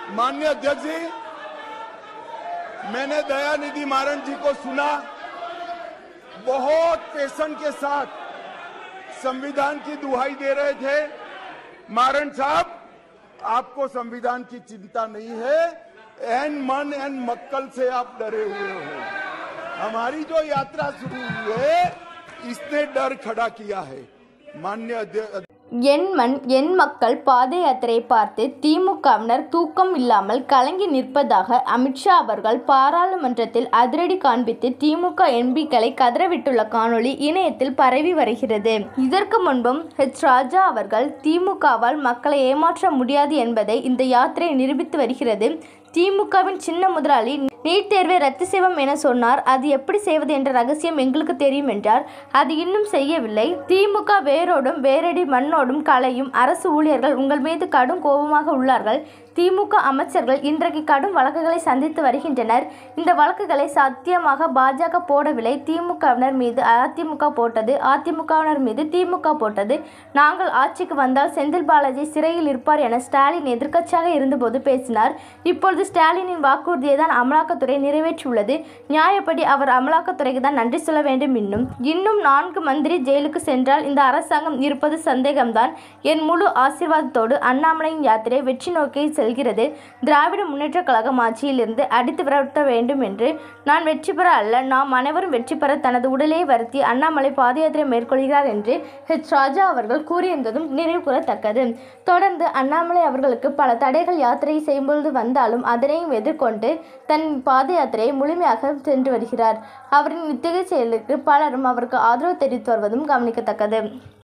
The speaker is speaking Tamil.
माननीय अध्यक्ष जी मैंने दयानिधि मारन जी को सुना बहुत पेशेंट के साथ संविधान की दुहाई दे रहे थे मारन साहब आपको संविधान की चिंता नहीं है एन मन एन मक्कल से आप डरे हुए हो हमारी जो यात्रा शुरू हुई है इसने डर खड़ा किया है माननीय अध्यक्ष என் மண் என் மக்கள் பாத யாத்திரையை பார்த்து திமுகவினர் தூக்கம் இல்லாமல் கலங்கி நிற்பதாக அமித்ஷா அவர்கள் பாராளுமன்றத்தில் அதிரடி காண்பித்து திமுக எம்பிக்களை கதறவிட்டுள்ள காணொளி இணையத்தில் பரவி வருகிறது இதற்கு முன்பும் ஹெச் ராஜா அவர்கள் திமுகவால் மக்களை ஏமாற்ற முடியாது என்பதை இந்த யாத்திரை நிரூபித்து வருகிறது திமுகவின் சின்ன முதலாளி நீட் தேர்வை ரத்து செய்வோம் என சொன்னார் அது எப்படி செய்வது என்ற ரகசியம் எங்களுக்கு தெரியும் என்றார் அது இன்னும் செய்யவில்லை திமுக வேரோடும் வேரடி மண்ணோடும் கலையும் அரசு ஊழியர்கள் உங்கள் மீது கடும் கோபமாக உள்ளார்கள் திமுக அமைச்சர்கள் இன்றைக்கு கடும் வழக்குகளை சந்தித்து வருகின்றனர் இந்த வழக்குகளை சத்தியமாக பாஜக போடவில்லை திமுகவினர் மீது அதிமுக போட்டது அதிமுகவினர் மீது திமுக போட்டது நாங்கள் ஆட்சிக்கு வந்தால் செந்தில் பாலாஜி சிறையில் இருப்பார் என ஸ்டாலின் எதிர்க்கட்சியாக இருந்தபோது பேசினார் இப்பொழுது ஸ்டாலினின் வாக்குறுதியை தான் அமலாக்கத்துறை நிறைவேற்றியுள்ளது நியாயப்படி அவர் அமலாக்கத்துறைக்கு தான் நன்றி சொல்ல வேண்டும் இன்னும் இன்னும் நான்கு மந்திரி ஜெயிலுக்கு சென்றால் இந்த அரசாங்கம் இருப்பது சந்தேகம்தான் என் முழு ஆசீர்வாதத்தோடு அண்ணாமலையின் யாத்திரை வெற்றி நோக்கி செல்கிறது திராவிட முன்னேற்ற கழகம் ஆட்சியிலிருந்து அடித்து விரட்ட வேண்டும் என்று நான் வெற்றி பெற அல்ல நாம் அனைவரும் வெற்றி பெற தனது உடலை வருத்தி அண்ணாமலை பாத யாத்திரை மேற்கொள்கிறார் என்று ஹெச் ராஜா அவர்கள் கூறியிருந்ததும் நினைவு கூறத்தக்கது தொடர்ந்து அண்ணாமலை அவர்களுக்கு பல தடைகள் யாத்திரை செய்யும்பொழுது வந்தாலும் அதனையும் எதிர்கொண்டு தன் பாத யாத்திரையை முழுமையாக சென்று வருகிறார் அவரின் இத்தகைய செயலுக்கு பலரும் அவருக்கு ஆதரவு தெரிவித்து வருவதும் கவனிக்கத்தக்கது